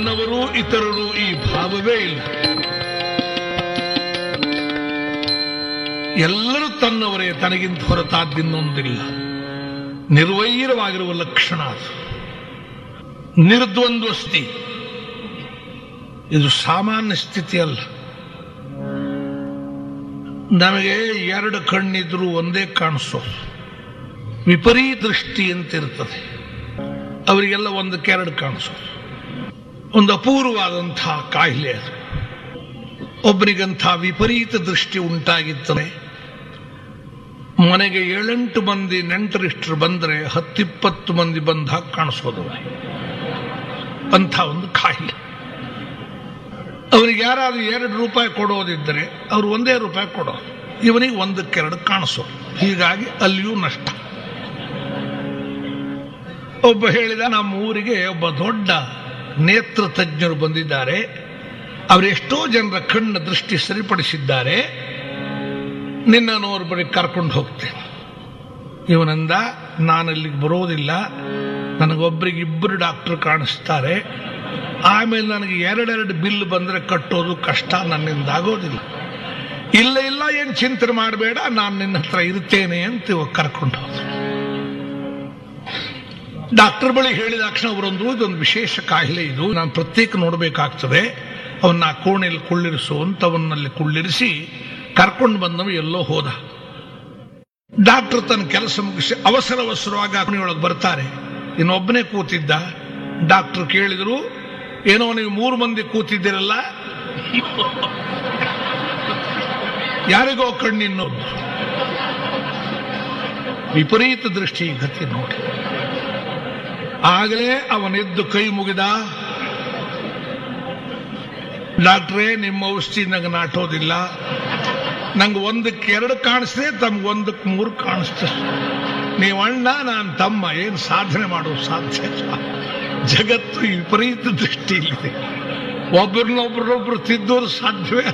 ನನ್ನವರು ಇತರರು ಈ ಭಾವವೇ ಇಲ್ಲ ಎಲ್ಲರೂ ತನ್ನವರೇ ತನಗಿಂತ ಹೊರತಾದ್ದಿನ್ನೊಂದಿಲ್ಲ ನಿರ್ವೈರವಾಗಿರುವ ಲಕ್ಷಣ ಅದು ನಿರ್ದ್ವಂದ್ವ ಸ್ಥಿತಿ ಇದು ಸಾಮಾನ್ಯ ಸ್ಥಿತಿ ಅಲ್ಲ ನಮಗೆ ಎರಡು ಕಣ್ಣಿದ್ರೂ ಒಂದೇ ಕಾಣಿಸೋದು ವಿಪರೀತ ದೃಷ್ಟಿ ಅಂತ ಇರ್ತದೆ ಅವರಿಗೆಲ್ಲ ಒಂದಕ್ಕೆರಡು ಕಾಣಿಸೋದು ಒಂದು ಅಪೂರ್ವವಾದಂತಹ ಕಾಯಿಲೆ ಅದು ಒಬ್ಬರಿಗಂಥ ವಿಪರೀತ ದೃಷ್ಟಿ ಉಂಟಾಗಿತ್ತಲೆ ಮನೆಗೆ ಏಳೆಂಟು ಮಂದಿ ನೆಂಟರಿಷ್ಟರು ಬಂದರೆ ಹತ್ತಿಪ್ಪತ್ತು ಮಂದಿ ಬಂದ ಹಾಗೆ ಕಾಣಿಸೋದು ಅಂಥ ಒಂದು ಕಾಯಿಲೆ ಅವನಿಗೆ ಯಾರಾದ್ರೂ ಎರಡು ರೂಪಾಯಿ ಕೊಡೋದಿದ್ದರೆ ಅವರು ಒಂದೇ ರೂಪಾಯಿ ಕೊಡೋದು ಇವನಿಗೆ ಒಂದಕ್ಕೆರಡು ಕಾಣಿಸೋದು ಹೀಗಾಗಿ ಅಲ್ಲಿಯೂ ನಷ್ಟ ಒಬ್ಬ ಹೇಳಿದ ನಮ್ಮ ಊರಿಗೆ ಒಬ್ಬ ದೊಡ್ಡ ನೇತ್ರ ತಜ್ಞರು ಬಂದಿದ್ದಾರೆ ಅವರೆಷ್ಟೋ ಜನರ ಕಣ್ಣ ದೃಷ್ಟಿ ಸರಿಪಡಿಸಿದ್ದಾರೆ ನಿನ್ನನ್ನು ಅವ್ರ ಬಳಿ ಕರ್ಕೊಂಡು ಹೋಗ್ತೇನೆ ಇವನಂದ ನಾನಲ್ಲಿಗೆ ಬರೋದಿಲ್ಲ ನನಗೊಬ್ಬರಿಗೆ ಇಬ್ಬರು ಡಾಕ್ಟರ್ ಕಾಣಿಸ್ತಾರೆ ಆಮೇಲೆ ನನಗೆ ಎರಡೆರಡು ಬಿಲ್ ಬಂದರೆ ಕಟ್ಟೋದು ಕಷ್ಟ ನನ್ನಿಂದ ಆಗೋದಿಲ್ಲ ಇಲ್ಲ ಇಲ್ಲ ಏನು ಚಿಂತನೆ ಮಾಡಬೇಡ ನಾನು ನಿನ್ನ ಹತ್ರ ಇರ್ತೇನೆ ಅಂತ ಇವಾಗ ಕರ್ಕೊಂಡು ಹೋದ್ರು ಡಾಕ್ಟರ್ ಬಳಿ ಹೇಳಿದ ತಕ್ಷಣ ಅವರೊಂದು ಇದೊಂದು ವಿಶೇಷ ಕಾಯಿಲೆ ಇದು ನಾನು ಪ್ರತ್ಯೇಕ ನೋಡಬೇಕಾಗ್ತದೆ ಅವನ್ನ ಆ ಕೋಣೆಯಲ್ಲಿ ಕುಳ್ಳಿರಿಸು ಅಂತ ಅವನ್ನಲ್ಲಿ ಕುಳ್ಳಿರಿಸಿ ಕರ್ಕೊಂಡು ಬಂದವ ಎಲ್ಲೋ ಹೋದ ಡಾಕ್ಟರ್ ತನ್ನ ಕೆಲಸ ಮುಗಿಸಿ ಅವಸರ ಅವಸರವಾಗಿ ಆ ಕೋಣೆಯೊಳಗೆ ಬರ್ತಾರೆ ಇನ್ನೊಬ್ಬನೇ ಕೂತಿದ್ದ ಡಾಕ್ಟರ್ ಕೇಳಿದ್ರು ಏನೋ ನೀವು ಮೂರು ಮಂದಿ ಕೂತಿದ್ದೀರಲ್ಲ ಯಾರಿಗೋ ಕಣ್ಣಿನ್ನೋದು ವಿಪರೀತ ದೃಷ್ಟಿ ಗತಿ ನೋಡಿ ಆಗಲೇ ಅವನೆದ್ದು ಕೈ ಮುಗಿದ ಡಾಕ್ಟ್ರೇ ನಿಮ್ಮ ಔಷಧಿ ನಂಗೆ ನಾಟೋದಿಲ್ಲ ನಂಗೆ ಒಂದಕ್ಕೆ ಎರಡು ಕಾಣಿಸ್ತದೆ ತಮ್ಗೆ ಒಂದಕ್ಕೆ ಮೂರು ಕಾಣಿಸ್ತದೆ ನೀವು ಅಣ್ಣ ನಾನು ತಮ್ಮ ಏನು ಸಾಧನೆ ಮಾಡೋದು ಸಾಧ್ಯ ಇಲ್ಲ. ಜಗತ್ತು ವಿಪರೀತ ದೃಷ್ಟಿ ಇದೆ ಒಬ್ಬರನ್ನೊಬ್ಬರೊಬ್ರು ತಿದ್ದೋದು ಸಾಧ್ಯವೇ